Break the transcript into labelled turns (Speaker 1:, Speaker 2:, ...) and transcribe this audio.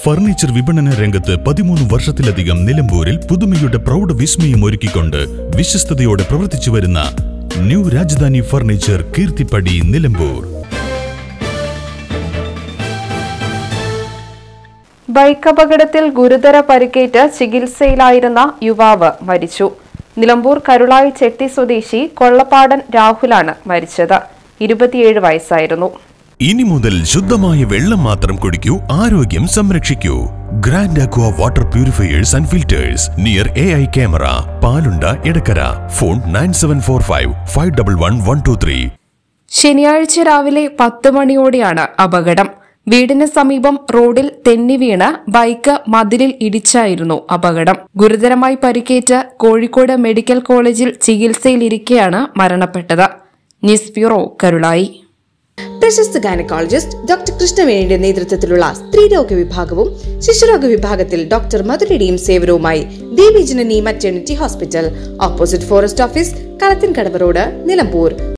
Speaker 1: furniture വിപണന രംഗത്ത് പതിമൂന്ന് വർഷത്തിലധികം നിലമ്പൂരിൽ പുതുമയുടെ പ്രൗഢ വിസ്മയം ഒരുക്കിക്കൊണ്ട് വിശ്വസ്തയോടെ പ്രവർത്തിച്ചു വരുന്ന new Rajadhani furniture Keerthipadi Nilambur
Speaker 2: bike അപകടത്തിൽ ഗുരുതര പരിക്കേറ്റ് ചികിത്സയിലായിരുന്ന യുവാവ് മരിച്ചു നിലമ്പൂർ കരുളായി ചെട്ടി സ്വദേശി കൊള്ളപ്പാടൻ രാഹുലാണ് മരിച്ചത് ഇരുപത്തിയേഴ് വയസ്സായിരുന്നു
Speaker 1: ഇനി മുതൽ ശുദ്ധമായ വെള്ളം മാത്രം കുടിക്കൂ ആരോഗ്യം സംരക്ഷിക്കൂ grand aqua water purifiers and filters near A I camera Palunda Edakkara phone nine seven four five five double one one two three
Speaker 2: ശനിയാഴ്ച രാവിലെ പത്ത് മണിയോടെയാണ് അപകടം വീടിന് സമീപം റോഡിൽ തെന്നി വീണ് ബൈക്ക് മതിലിൽ ഇടിച്ചായിരുന്നു അപകടം ഗുരുതരമായി പരിക്കേറ്റ് കോഴിക്കോട് മെഡിക്കൽ കോളേജിൽ ചികിത്സയിലിരിക്കെയാണ് മരണപ്പെട്ടത് ന്യൂസ് ബ്യൂറോ കരുളായി
Speaker 3: പ്രശസ്ത ഗൈനക്കോളജിസ്റ്റ് ഡോക്ടർ കൃഷ്ണവേണിയുടെ നേതൃത്വത്തിലുള്ള സ്ത്രീരോഗ വിഭാഗവും ശിശുരോഗ വിഭാഗത്തിൽ ഡോക്ടർ മധുരയുടെയും സേവനവുമായി Devi Janani maternity hospital opposite forest office Kalathinkadavu road Nilambur